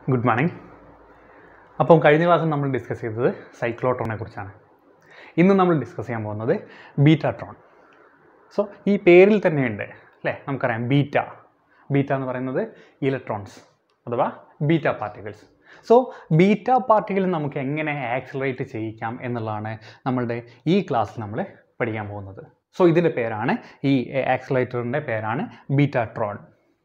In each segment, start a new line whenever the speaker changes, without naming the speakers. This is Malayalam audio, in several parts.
ഗുഡ് മോർണിംഗ് അപ്പം കഴിഞ്ഞ ക്ലാസ്സിൽ നമ്മൾ ഡിസ്കസ് ചെയ്തത് സൈക്ലോട്രോണിനെ കുറിച്ചാണ് ഇന്ന് നമ്മൾ ഡിസ്കസ് ചെയ്യാൻ പോകുന്നത് ബീറ്റാട്രോൺ സോ ഈ പേരിൽ തന്നെയുണ്ട് അല്ലേ നമുക്കറിയാം ബീറ്റ ബീറ്റ എന്ന് പറയുന്നത് ഇലക്ട്രോൺസ് അഥവാ beta particles so beta particle നമുക്ക് എങ്ങനെ ആക്സിലറേറ്റ് ചെയ്യിക്കാം എന്നുള്ളതാണ് നമ്മളുടെ ഈ ക്ലാസ്സിൽ നമ്മൾ പഠിക്കാൻ പോകുന്നത് സോ ഇതിൻ്റെ പേരാണ് ഈ ആക്സിലേറ്ററിൻ്റെ പേരാണ് ബീറ്റാട്രോൺ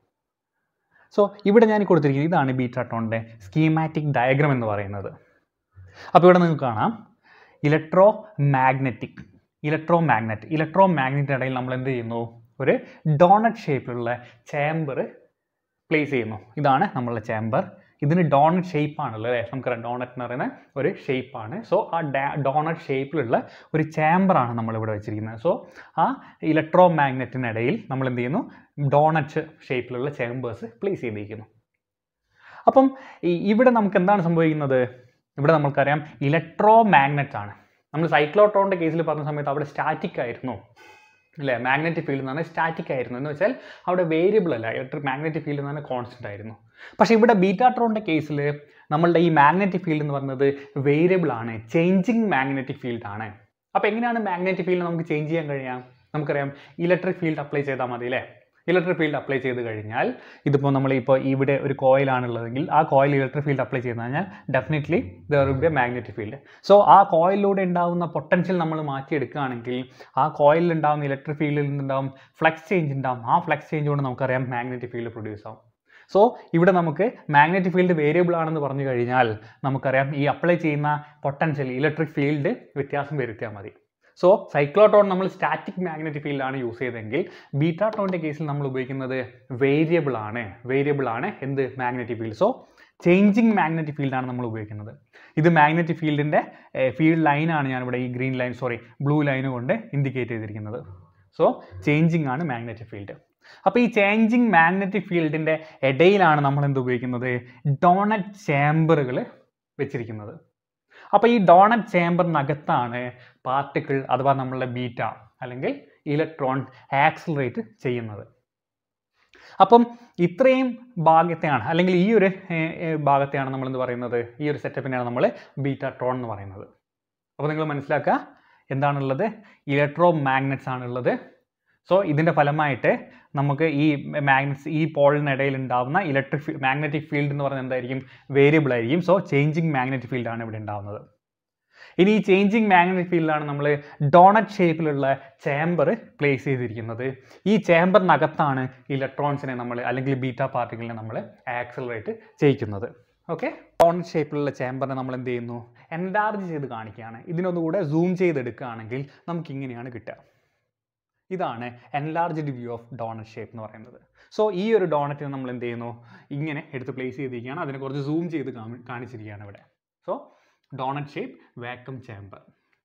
സോ ഇവിടെ ഞാൻ കൊടുത്തിരിക്കുന്നത് ഇതാണ് ബീറ്റാട്രോണിൻ്റെ സ്കീമാറ്റിക് ഡയഗ്രാം എന്ന് പറയുന്നത് അപ്പോൾ ഇവിടെ നിങ്ങൾക്ക് കാണാം ഇലക്ട്രോ മാഗ്നറ്റിക് ഇലക്ട്രോ മാഗ്നറ്റ് ഇലക്ട്രോ മാഗ്നറ്റിൻ്റെ ഇടയിൽ നമ്മൾ എന്ത് ചെയ്യുന്നു ഒരു ഡോണറ്റ് ഷേപ്പിലുള്ള ചേംബർ പ്ലേസ് ചെയ്യുന്നു ഇതാണ് നമ്മളുടെ ചേംബർ ഇതിന് ഡോണറ്റ് ഷേപ്പാണുള്ളത് അല്ലേ നമുക്കറിയാം ഡോണറ്റ് എന്ന് പറയുന്ന ഒരു ഷേപ്പാണ് സോ ആ ഡോണറ്റ് ഷേപ്പിലുള്ള ഒരു ചേംബറാണ് നമ്മളിവിടെ വെച്ചിരിക്കുന്നത് സോ ആ ഇലക്ട്രോ മാഗ്നറ്റിനിടയിൽ നമ്മൾ എന്ത് ചെയ്യുന്നു ഡോണറ്റ് ഷേപ്പിലുള്ള ചേമ്പേഴ്സ് പ്ലേസ് ചെയ്തിരിക്കുന്നു അപ്പം ഈ- ഇവിടെ നമുക്ക് എന്താണ് സംഭവിക്കുന്നത് ഇവിടെ നമുക്കറിയാം ഇലക്ട്രോ മാഗ്നറ്റ് ആണ് നമ്മൾ സൈക്ലോട്രോണിൻ്റെ കേസിൽ പറഞ്ഞ സമയത്ത് അവിടെ സ്റ്റാറ്റിക് ആയിരുന്നു അല്ലേ മാഗ്നറ്റിക് ഫീൽഡ് എന്ന് പറഞ്ഞാൽ സ്റ്റാറ്റിക് ആയിരുന്നു എന്ന് വെച്ചാൽ അവിടെ വേരിയബിൾ അല്ല ഇലക്ട്രിക് മാഗ്നറ്റിക് ഫീൽഡ് എന്ന് പറഞ്ഞാൽ കോൺസ്റ്റന്റ് ആയിരുന്നു പക്ഷേ ഇവിടെ ബീറ്റാട്രോണിൻ്റെ കേസിൽ നമ്മളുടെ ഈ മാഗ്നറ്റിക് ഫീൽഡ് എന്ന് പറയുന്നത് വേരിയബിൾ ആണ് ചേഞ്ചിങ് മാഗ്നറ്റിക് ഫീൽഡ് ആണ് അപ്പോൾ എങ്ങനെയാണ് മാഗ്നറ്റിക് ഫീൽഡ് നമുക്ക് ചേഞ്ച് ചെയ്യാൻ കഴിയാം നമുക്കറിയാം ഇലക്ട്രിക് ഫീൽഡ് അപ്ലൈ ചെയ്താൽ മതി അല്ലേ ഇലക്ട്രിക് ഫീൽഡ് അപ്ലൈ ചെയ്ത് കഴിഞ്ഞാൽ ഇതിപ്പോൾ നമ്മൾ ഇപ്പോൾ ഇവിടെ ഒരു കോയിലാണുള്ളതെങ്കിൽ ആ കോയിൽ ഇലക്ട്രിക് ഫീൽഡ് അപ്ലൈ ചെയ്ത് കഴിഞ്ഞാൽ definitely there will be a magnetic field so ആ കോയിലൂടെ ഉണ്ടാകുന്ന പൊട്ടൻഷ്യൽ നമ്മൾ മാറ്റിയെടുക്കുകയാണെങ്കിൽ ആ കോയിലിൽ ഉണ്ടാകുന്ന ഇലക്ട്രിക് ഫീൽഡിൽ നിന്നുണ്ടാവും ഫ്ലക്സ് ചേഞ്ച് ഉണ്ടാവും ആ ഫ്ലക്സ് ചേഞ്ച് കൊണ്ട് നമുക്കറിയാം മാഗ്നറ്റിക് ഫീൽഡ് പ്രൊഡ്യൂസ് ആവും സോ ഇവിടെ നമുക്ക് മാഗ്നറ്റിക് ഫീൽഡ് വേരിയബിൾ ആണെന്ന് പറഞ്ഞു കഴിഞ്ഞാൽ നമുക്കറിയാം ഈ അപ്ലൈ ചെയ്യുന്ന പൊട്ടൻഷ്യൽ ഇലക്ട്രിക് ഫീൽഡ് വ്യത്യാസം വരുത്തിയാൽ മതി സോ സൈക്ലോട്രോൺ നമ്മൾ സ്റ്റാറ്റിക് മാഗ്നറ്റിക് ഫീൽഡാണ് യൂസ് ചെയ്തതെങ്കിൽ ബീറ്റാട്രോണിൻ്റെ കേസിൽ നമ്മൾ ഉപയോഗിക്കുന്നത് വേരിയബിൾ ആണ് വേരിയബിൾ ആണ് എന്ത് magnetic field so changing magnetic ഫീൽഡാണ് നമ്മൾ ഉപയോഗിക്കുന്നത് ഇത് മാഗ്നറ്റിക് ഫീൽഡിൻ്റെ ഫീൽഡ് ലൈനാണ് ഞാനിവിടെ ഈ green line sorry blue line കൊണ്ട് ഇൻഡിക്കേറ്റ് ചെയ്തിരിക്കുന്നത് സോ ചേഞ്ചിങ് ആണ് മാഗ്നറ്റിക് ഫീൽഡ് അപ്പോൾ ഈ ചേഞ്ചിങ് മാഗ്നറ്റിക് ഫീൽഡിൻ്റെ ഇടയിലാണ് നമ്മൾ എന്ത് ഉപയോഗിക്കുന്നത് ഡോണറ്റ് ചേമ്പറുകൾ വെച്ചിരിക്കുന്നത് അപ്പോൾ ഈ ഡോണറ്റ് ചേമ്പറിനകത്താണ് പാർട്ടിക്കിൾ അഥവാ നമ്മളുടെ ബീറ്റ അല്ലെങ്കിൽ ഇലക്ട്രോൺ ആക്സിലറേറ്റ് ചെയ്യുന്നത് അപ്പം ഇത്രയും ഭാഗത്തെയാണ് അല്ലെങ്കിൽ ഈ ഒരു ഏർ, ഏർ, ഭാഗത്തെയാണ് നമ്മൾ എന്ത് പറയുന്നത് ഈ ഒരു സെറ്റപ്പിനെയാണ് നമ്മൾ ബീറ്റാട്രോൺ എന്ന് പറയുന്നത് അപ്പോൾ നിങ്ങൾ മനസ്സിലാക്കുക എന്താണുള്ളത് ഇലക്ട്രോ മാഗ്നറ്റ്സ് ആണുള്ളത് സോ ഇതിൻ്റെ ഫലമായിട്ട് നമുക്ക് ഈ മാഗ്നറ്റ്സ് ഈ പോളിനിടയിൽ ഉണ്ടാകുന്ന ഇലക്ട്രിക് മാഗ്നറ്റിക് ഫീൽഡ് എന്ന് പറയുന്നത് എന്തായിരിക്കും വേരിയബിൾ ആയിരിക്കും സോ ചേഞ്ചിങ് മാഗ്നറ്റിക് ഫീൽഡാണ് ഇവിടെ ഉണ്ടാകുന്നത് ഇനി ഈ ചേഞ്ചിങ് മാഗ്നറ്റിക് ഫീൽഡിലാണ് നമ്മൾ ഡോണറ്റ് ഷേപ്പിലുള്ള ചേംബർ പ്ലേസ് ചെയ്തിരിക്കുന്നത് ഈ ചേംബറിനകത്താണ് ഇലക്ട്രോൺസിനെ നമ്മൾ അല്ലെങ്കിൽ ബീറ്റ പാർട്ടിക്കിളിനെ നമ്മൾ ആക്സലറേറ്റ് ചെയ്യിക്കുന്നത് ഓക്കെ ഡോണറ്റ് ഷേപ്പിലുള്ള ചേംബറിനെ നമ്മൾ എന്ത് ചെയ്യുന്നു എൻലാർജ് ചെയ്ത് കാണിക്കുകയാണ് ഇതിനൊന്നുകൂടെ സൂം ചെയ്തെടുക്കുകയാണെങ്കിൽ നമുക്ക് ഇങ്ങനെയാണ് കിട്ടുക ഇതാണ് enlarged view of donut shape എന്ന് പറയുന്നത് സോ ഈ ഒരു ഡോണറ്റിനെ നമ്മൾ എന്ത് ചെയ്യുന്നു ഇങ്ങനെ എടുത്ത് പ്ലേസ് ചെയ്തിരിക്കുകയാണ് അതിനെ കുറച്ച് സൂം ചെയ്ത് കാണി- കാണിച്ചിരിക്കുകയാണ് ഇവിടെ so donut shape vacuum chamber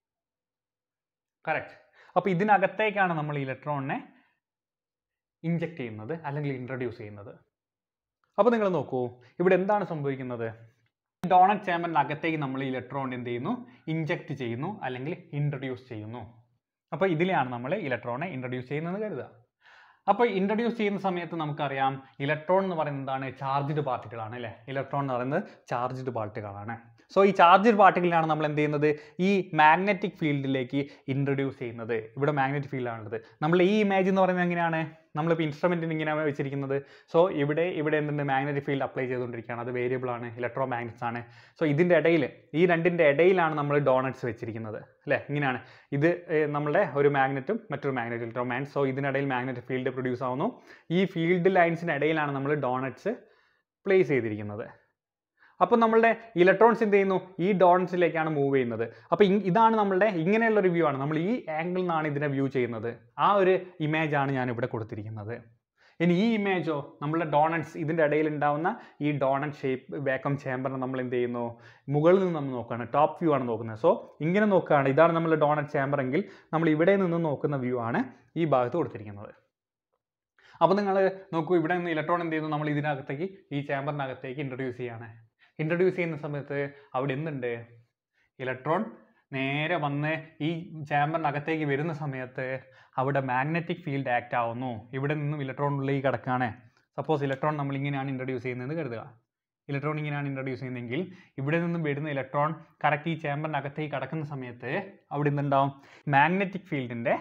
correct അപ്പോൾ ഇതിനകത്തേക്കാണ് നമ്മൾ ഇലക്ട്രോണിനെ ഇഞ്ചെക്ട് ചെയ്യുന്നത് അല്ലെങ്കിൽ ഇൻട്രൊഡ്യൂസ് ചെയ്യുന്നത് അപ്പോൾ നിങ്ങൾ നോക്കൂ ഇവിടെ എന്താണ് സംഭവിക്കുന്നത് ഡോണറ്റ് ചേമ്പറിനകത്തേക്ക് നമ്മൾ ഇലക്ട്രോൺ എന്ത് ചെയ്യുന്നു ഇഞ്ചെക്ട് ചെയ്യുന്നു അല്ലെങ്കിൽ ഇൻട്രൊഡ്യൂസ് ചെയ്യുന്നു അപ്പോൾ ഇതിലെയാണ് നമ്മൾ ഇലക്ട്രോണെ ഇൻട്രൊഡ്യൂസ് ചെയ്യുന്നത് കരുതുക അപ്പോൾ ഇൻട്രൊഡ്യൂസ് ചെയ്യുന്ന സമയത്ത് നമുക്കറിയാം ഇലക്ട്രോൺ എന്ന് പറയുന്നത് എന്താണ് ചാർജ്ഡ് പാർട്ടിക്കിളാണ് അല്ലേ ഇലക്ട്രോൺ എന്ന് പറയുന്നത് ചാർജ്ഡ് പാർട്ടികളാണ് സോ ഈ ചാർജ്ഡ് പാർട്ടിക്കിളിനാണ് നമ്മൾ എന്ത് ചെയ്യുന്നത് ഈ മാഗ്നറ്റിക് ഫീൽഡിലേക്ക് ഇൻട്രൊഡ്യൂസ് ചെയ്യുന്നത് ഇവിടെ മാഗ്നറ്റിക് ഫീൽഡാണുള്ളത് നമ്മൾ ഈ ഇമേജ് എന്ന് പറയുന്നത് എങ്ങനെയാണ് നമ്മളിപ്പോൾ ഇൻസ്ട്രുമെൻറ്റിന് ഇങ്ങനെ വെച്ചിരിക്കുന്നത് സോ ഇവിടെ ഇവിടെ എന്തുണ്ട് മാഗ്നറ്റിക് ഫീൽഡ് അപ്ലൈ ചെയ്തുകൊണ്ടിരിക്കുകയാണ് അത് വേരിയബിൾ ആണ് ഇലക്ട്രോ മാഗ്നറ്റ്സ് ആണ് സോ ഇതിൻ്റെ ഇടയിൽ ഈ രണ്ടിൻ്റെ ഇടയിലാണ് നമ്മൾ ഡോണറ്റ്സ് വെച്ചിരിക്കുന്നത് അല്ലേ ഇങ്ങനെയാണ് ഇത് ഏർ, നമ്മളുടെ ഒരു മാഗ്നറ്റും മറ്റൊരു മാഗ്നറ്റ് ഇലക്ട്രോ മാഗ്നറ്റ് സോ ഇതിനിടയിൽ മാഗ്നറ്റിക് ഫീൽഡ് പ്രൊഡ്യൂസ് ആവുന്നു ഈ ഫീൽഡ് ലൈൻസിന് ഇടയിലാണ് നമ്മൾ ഡോണറ്റ്സ് പ്ലേസ് ചെയ്തിരിക്കുന്നത് അപ്പോൾ നമ്മളുടെ ഇലക്ട്രോൺസ് എന്ത് ചെയ്യുന്നു ഈ ഡോണറ്റ്സിലേക്കാണ് മൂവ് ചെയ്യുന്നത് അപ്പോൾ ഇ- ഇതാണ് നമ്മളുടെ ഇങ്ങനെയുള്ള ഒരു വ്യൂ ആണ് നമ്മൾ ഈ ആംഗിളിൽ നിന്നാണ് ഇതിനെ വ്യൂ ചെയ്യുന്നത് ആ ഒരു ഇമേജ് ആണ് ഞാൻ ഇവിടെ കൊടുത്തിരിക്കുന്നത് ഇനി ഈ ഇമേജോ നമ്മളുടെ ഡോണറ്റ്സ് ഇതിൻ്റെ ഇടയിൽ ഉണ്ടാവുന്ന ഈ ഡോണറ്റ് ഷേപ്പ് വേക്കം ചേമ്പറിനെ നമ്മൾ എന്ത് ചെയ്യുന്നു മുകളിൽ നിന്ന് നമ്മൾ നോക്കുകയാണ് ടോപ്പ് വ്യൂ ആണ് നോക്കുന്നത് സോ ഇങ്ങനെ നോക്കുകയാണ് ഇതാണ് നമ്മളുടെ ഡോണറ്റ് ചേമ്പർ എങ്കിൽ നമ്മൾ ഇവിടെ നിന്ന് നോക്കുന്ന വ്യൂ ആണ് ഈ ഭാഗത്ത് കൊടുത്തിരിക്കുന്നത് അപ്പോൾ നിങ്ങൾ നോക്കൂ ഇവിടെ നിന്ന് ഇലക്ട്രോൺ എന്ത് ചെയ്യുന്നു നമ്മൾ ഇതിനകത്തേക്ക് ഈ ചേമ്പറിനകത്തേക്ക് ഇൻട്രൊഡ്യൂസ് ചെയ്യാണ് ഇൻട്രൊഡ്യൂസ് ചെയ്യുന്ന സമയത്ത് അവിടെ എന്തുണ്ട് ഇലക്ട്രോൺ നേരെ വന്ന് ഈ ചേമ്പറിനകത്തേക്ക് വരുന്ന സമയത്ത് അവിടെ മാഗ്നറ്റിക് ഫീൽഡ് ആക്ട് ആവുന്നു ഇവിടെ നിന്നും ഇലക്ട്രോൺ ഉള്ളിലേക്ക് കിടക്കുകയാണ് സപ്പോസ് ഇലക്ട്രോൺ നമ്മൾ ഇങ്ങനെയാണ് ഇൻട്രൊഡ്യൂസ് ചെയ്യുന്നതെന്ന് കരുതുക ഇലക്ട്രോൺ ഇങ്ങനെയാണ് ഇൻട്രൊഡ്യൂസ് ചെയ്യുന്നതെങ്കിൽ ഇവിടെ നിന്നും വരുന്ന ഇലക്ട്രോൺ കറക്റ്റ് ഈ ചേമ്പറിൻ്റെ അകത്തേക്ക് കടക്കുന്ന സമയത്ത് അവിടെ നിന്നുണ്ടാവും മാഗ്നറ്റിക് ഫീൽഡിൻ്റെ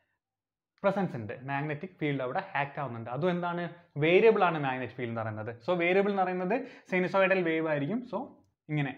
പ്രസൻസ് ഉണ്ട് മാഗ്നറ്റിക് ഫീൽഡ് അവിടെ ആക്ട് ആവുന്നുണ്ട് അതും എന്താണ് വേരിയബിൾ ആണ് മാഗ്നറ്റിക് ഫീൽഡ് എന്ന് പറയുന്നത് സോ വേരിയബിൾ എന്ന് പറയുന്നത് സൈനസോയിഡൽ വേവ് ആയിരിക്കും സോ ഇങ്ങനെ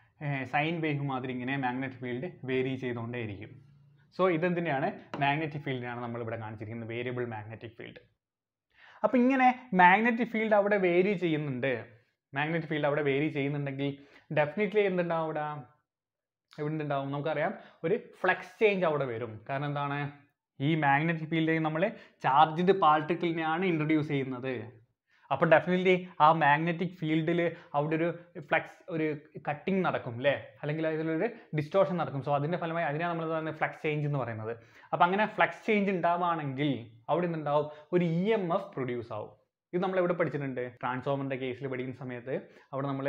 സൈൻ വേവ് മാതിരി ഇങ്ങനെ മാഗ്നറ്റിക് ഫീൽഡ് വേരി ചെയ്തുകൊണ്ടേയിരിക്കും സോ ഇതെന്തിനാണ് മാഗ്നറ്റിക് ഫീൽഡിനാണ് നമ്മളിവിടെ കാണിച്ചിരിക്കുന്നത് വേരിയബിൾ മാഗ്നറ്റിക് ഫീൽഡ് അപ്പോൾ ഇങ്ങനെ മാഗ്നറ്റിക് ഫീൽഡ് അവിടെ വേരി ചെയ്യുന്നുണ്ട് മാഗ്നറ്റിക് ഫീൽഡ് അവിടെ വേരി ചെയ്യുന്നുണ്ടെങ്കിൽ ഡെഫിനറ്റ്ലി എന്തുണ്ടാവും അവിടെ എന്തുണ്ടാവും നമുക്കറിയാം ഒരു ഫ്ലക്സ് ചേഞ്ച് അവിടെ വരും കാരണം എന്താണ് ഈ മാഗ്നറ്റിക് ഫീൽഡിൽ നമ്മൾ ചാർജ്ഡ് പാർട്ടിക്കിളിനെയാണ് ഇൻട്രൊഡ്യൂസ് ചെയ്യുന്നത് അപ്പോൾ ഡെഫിനറ്റ്ലി ആ മാഗ്നറ്റിക് ഫീൽഡിൽ അവിടെ ഒരു ഫ്ലക്സ് ഒരു കട്ടിങ് നടക്കും അല്ലേ അല്ലെങ്കിൽ അതിലൊരു ഡിസ്റ്റോർഷൻ നടക്കും സോ അതിൻ്റെ ഫലമായി അതിനെ നമ്മൾ പറയുന്നത് ഫ്ലക്സ് ചേഞ്ച് എന്ന് പറയുന്നത് അപ്പോൾ അങ്ങനെ ഫ്ലക്സ് ചേഞ്ച് ഉണ്ടാവുകയാണെങ്കിൽ അവിടെ നിന്നുണ്ടാവും ഒരു ഇ എം എഫ് പ്രൊഡ്യൂസ് ആവും ഇത് നമ്മൾ എവിടെ പഠിച്ചിട്ടുണ്ട് ട്രാൻസ്ഫോമറിൻ്റെ കേസിൽ പഠിക്കുന്ന സമയത്ത് അവിടെ നമ്മൾ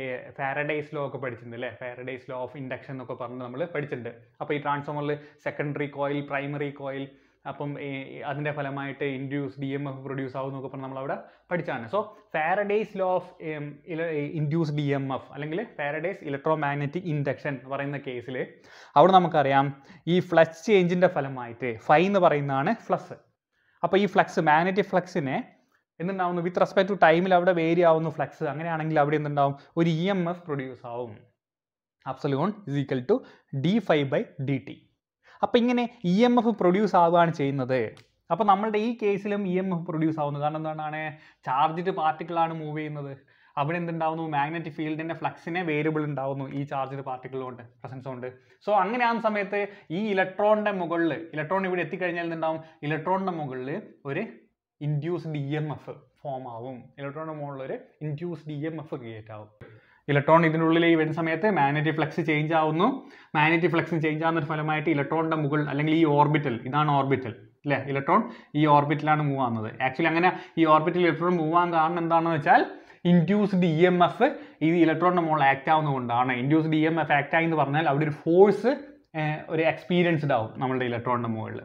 ഫാരഡേസ് ലോ ഒക്കെ പഠിച്ചിട്ടുണ്ട് അല്ലേ ഫാരഡേസ് ലോ ഓഫ് ഇൻഡക്ഷൻ എന്നൊക്കെ പറഞ്ഞ് നമ്മൾ പഠിച്ചിട്ടുണ്ട് അപ്പോൾ ഈ ട്രാൻസ്ഫോമറിൽ സെക്കൻഡറി കോയിൽ പ്രൈമറി കോയിൽ അപ്പം അതിൻ്റെ ഫലമായിട്ട് induce D M F produce ആവും എന്നൊക്കെ പറഞ്ഞ് നമ്മളവിടെ പഠിച്ചാണ് so Faraday's law of induce D M F അല്ലെങ്കിൽ ഫാരഡേസ് ഇലക്ട്രോ മാഗ്നറ്റിക് ഇൻഡക്ഷൻ എന്ന് പറയുന്ന കേസിൽ അവിടെ നമുക്കറിയാം ഈ ഫ്ലക്സ് ചേഞ്ചിൻ്റെ ഫലമായിട്ട് ഫൈ എന്ന് പറയുന്നതാണ് ഫ്ലക്സ് അപ്പോൾ ഈ ഫ്ലക്സ് മാഗ്നറ്റിക് ഫ്ലക്സിനെ എന്തുണ്ടാവുന്നു വിത്ത് റെസ്പെക്ട് ടു ടൈമിൽ അവിടെ വേരി ആവുന്നു ഫ്ലക്സ് അങ്ങനെയാണെങ്കിൽ അവിടെ എന്തുണ്ടാവും ഒരു ഇ എം എഫ് പ്രൊഡ്യൂസ് ആവും epsilon is equal to D phi by D T അപ്പോൾ ഇങ്ങനെ ഇ എം എഫ് പ്രൊഡ്യൂസ് ആവുകയാണ് ചെയ്യുന്നത് അപ്പോൾ നമ്മളുടെ ഈ കേസിലും ഇ എം എഫ് പ്രൊഡ്യൂസ് ആവുന്നു കാരണം എന്താണ് ചാർജ്ഡ് പാർട്ടിക്കിളാണ് മൂവ് ചെയ്യുന്നത് അവിടെ എന്തുണ്ടാവുന്നു മാഗ്നറ്റിക് ഫീൽഡിൻ്റെ ഫ്ലക്സിനെ വേരിയബിൾ ഉണ്ടാവുന്നു ഈ ചാർജ്ഡ് പാർട്ടിക്കിൾ കൊണ്ട് പ്രസൻസ് കൊണ്ട് സോ അങ്ങനെയാകുന്ന സമയത്ത് ഈ ഇലക്ട്രോണിൻ്റെ മുകളിൽ ഇലക്ട്രോൺ ഇവിടെ എത്തിക്കഴിഞ്ഞാൽ എന്തുണ്ടാവും ഇലക്ട്രോണിൻ്റെ മുകളിൽ ഒരു induced E M F form ആവും ഇലക്ട്രോണിൻ്റെ മുകളിൽ ഒരു induced E M F create ആവും ഇലക്ട്രോൺ ഇതിനുള്ളിൽ ഈ വരുന്ന സമയത്ത് മാഗ്നറ്റിക് ഫ്ലക്സ് ചേഞ്ച് ആവുന്നു മാഗ്നറ്റിക് ഫ്ലക്സ് ചേഞ്ച് ആവുന്ന ഫലമായിട്ട് ഇലക്ട്രോണിൻ്റെ മുകൾ അല്ലെങ്കിൽ ഈ ഓർബിറ്റൽ ഇതാണ് ഓർബിറ്റൽ അല്ലേ ഇലക്ട്രോൺ ഈ ഓർബിറ്റിലാണ് മൂവ് ആവുന്നത് ആക്ച്വലി അങ്ങനെ ഈ ഓർബിറ്റിൽ ഇലക്ട്രോൺ മൂവ് ആകാൻ കാരണം എന്താണെന്ന് വെച്ചാൽ ഇൻഡ്യൂസ്ഡ് ഇ എം എഫ് ഈ ഇലക്ട്രോണിൻ്റെ മുകളിൽ ആക്ട് ആവുന്നതുകൊണ്ടാണ് induced E M F act ആയി എന്ന് പറഞ്ഞാൽ അവിടെ ഒരു ഫോഴ്സ് ഒരു എക്സ്പീരിയൻസ്ഡ് ആവും നമ്മളുടെ ഇലക്ട്രോണിൻ്റെ മുകളിൽ